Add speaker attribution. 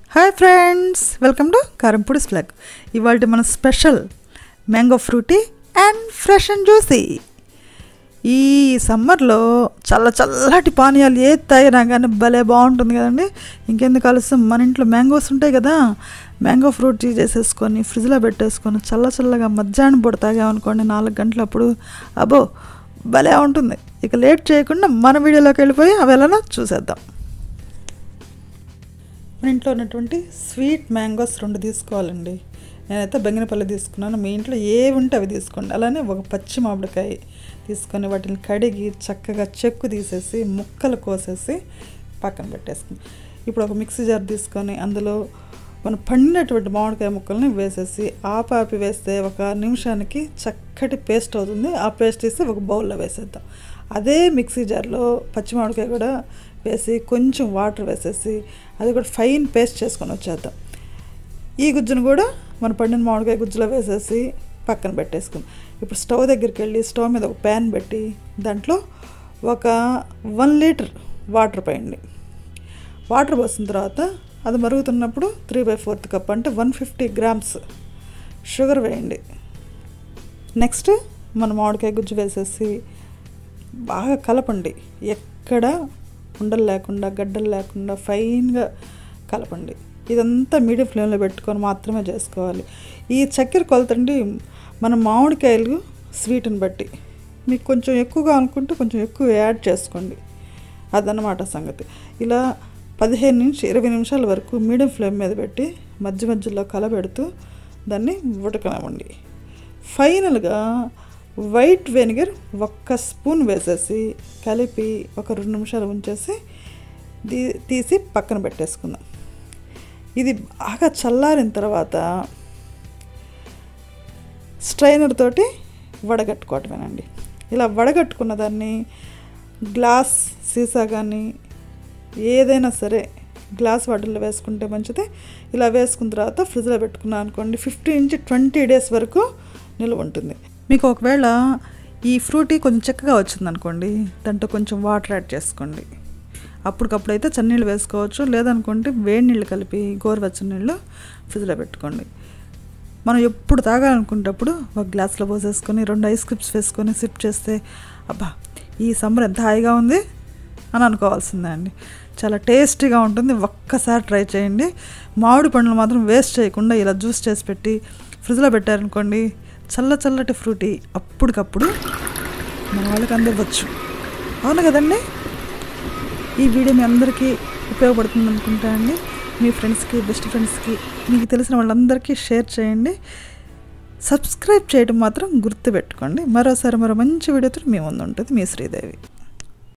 Speaker 1: hi friends welcome to Karampudi vlog ఇవాళ మన special mango Frooti and fresh and juicy ఈ సమ్మర్లో చల్ల చల్లటి పానీయాలు ఏది తాగినా కానీ భలే బాగుంటుంది కదండి ఇంకెందుకు ఆలస్యం మన ఇంట్లో మ్యాంగోస్ ఉంటాయి కదా మ్యాంగో ఫ్రూట్ టీ చేసేసుకొని ఫ్రిడ్జ్లో పెట్టేసుకొని చల్ల చల్లగా మధ్యాహ్నం పూట తాగామనుకోండి నాలుగు గంటలప్పుడు అబో భలే ఉంటుంది ఇక లేట్ చేయకుండా మన వీడియోలోకి వెళ్ళిపోయి అవి ఎలానో చూసేద్దాం మన ఇంట్లో ఉన్నటువంటి స్వీట్ మ్యాంగోస్ రెండు తీసుకోవాలండి నేనైతే బంగినపల్లి తీసుకున్నాను మీ ఇంట్లో ఏవి ఉంటే అవి తీసుకోండి అలానే ఒక పచ్చి మామిడికాయ తీసుకొని వాటిని కడిగి చక్కగా చెక్కు తీసేసి ముక్కలు కోసేసి పక్కన పెట్టేసుకుని ఇప్పుడు ఒక మిక్సీ జార్ తీసుకొని అందులో మనం పండినటువంటి మామిడికాయ ముక్కల్ని వేసేసి ఆపాపి వేస్తే ఒక నిమిషానికి చక్కటి పేస్ట్ అవుతుంది ఆ పేస్ట్ తీసి ఒక బౌల్లో వేసేద్దాం అదే మిక్సీ జార్లో పచ్చి మామిడికాయ కూడా వేసి కొంచెం వాటర్ వేసేసి అది కూడా ఫైన్ పేస్ట్ చేసుకొని వచ్చేద్దాం ఈ గుజ్జును కూడా మన పండిన మామిడికాయ గుజ్జులో వేసేసి పక్కన పెట్టేసుకుందాం ఇప్పుడు స్టవ్ దగ్గరికి వెళ్ళి స్టవ్ మీద ఒక ప్యాన్ పెట్టి దాంట్లో ఒక వన్ లీటర్ వాటర్ పోయండి వాటర్ పోసిన తర్వాత అది మరుగుతున్నప్పుడు త్రీ బై ఫోర్త్ కప్ అంటే వన్ ఫిఫ్టీ గ్రామ్స్ షుగర్ వేయండి నెక్స్ట్ మన మామిడికాయ గుజ్జు వేసేసి బాగా కలపండి ఎక్కడ ఉండలు లేకుండా గడ్డలు లేకుండా ఫైన్గా కలపండి ఇదంతా మీడియం ఫ్లేమ్లో పెట్టుకొని మాత్రమే చేసుకోవాలి ఈ చక్కెర కొలతండి మన మామిడికాయలు స్వీట్ని బట్టి మీకు కొంచెం ఎక్కువగా అనుకుంటే కొంచెం ఎక్కువ యాడ్ చేసుకోండి అదన్నమాట సంగతి ఇలా పదిహేను నుంచి ఇరవై నిమిషాల వరకు మీడియం ఫ్లేమ్ మీద పెట్టి మధ్య మధ్యలో కలబెడుతూ దాన్ని ఉడకనివ్వండి ఫైనల్గా వైట్ వెనిగర్ ఒక్క స్పూన్ వేసేసి కలిపి ఒక రెండు నిమిషాలు ఉంచేసి దీ తీసి పక్కన పెట్టేసుకుందాం ఇది బాగా చల్లారిన తర్వాత స్ట్రైనర్ తోటి వడగట్టుకోవటమేనండి ఇలా వడగట్టుకున్న దాన్ని గ్లాస్ సీసా కానీ ఏదైనా సరే గ్లాస్ వాటిల్లో వేసుకుంటే మంచిది ఇలా వేసుకున్న తర్వాత ఫ్రిడ్జ్లో పెట్టుకున్నాను అనుకోండి ఫిఫ్టీన్ నుంచి ట్వంటీ డేస్ వరకు నిల్వ ఉంటుంది మీకు ఒకవేళ ఈ ఫ్రూటీ కొంచెం చక్కగా వచ్చిందనుకోండి దాంట్లో కొంచెం వాటర్ యాడ్ చేసుకోండి అప్పటికప్పుడు అయితే చన్నీళ్ళు వేసుకోవచ్చు లేదనుకుంటే వేడి నీళ్ళు కలిపి గోరువెచ్చని నీళ్ళు ఫ్రిడ్జ్లో పెట్టుకోండి మనం ఎప్పుడు తాగాలనుకునేటప్పుడు ఒక గ్లాస్లో పోసేసుకొని రెండు ఐస్ క్రిప్స్ వేసుకొని సిప్ చేస్తే అబ్బా ఈ సమ్మర్ ఎంత హాయిగా ఉంది అని అనుకోవాల్సిందే అండి చాలా టేస్టీగా ఉంటుంది ఒక్కసారి ట్రై చేయండి మామిడి పండ్లు మాత్రం వేస్ట్ చేయకుండా ఇలా జ్యూస్ చేసి పెట్టి ఫ్రిడ్జ్లో పెట్టారనుకోండి చల్ల చల్లటి ఫ్రూటీ అప్పటికప్పుడు మన వాళ్ళకి అందివ్వచ్చు అవును కదండి ఈ వీడియో మీ అందరికీ ఉపయోగపడుతుంది అనుకుంటా అండి మీ ఫ్రెండ్స్కి బెస్ట్ ఫ్రెండ్స్కి మీకు తెలిసిన వాళ్ళందరికీ షేర్ చేయండి సబ్స్క్రైబ్ చేయడం మాత్రం గుర్తుపెట్టుకోండి మరోసారి మరో మంచి వీడియోతో మీ ముందు ఉంటుంది మీ శ్రీదేవి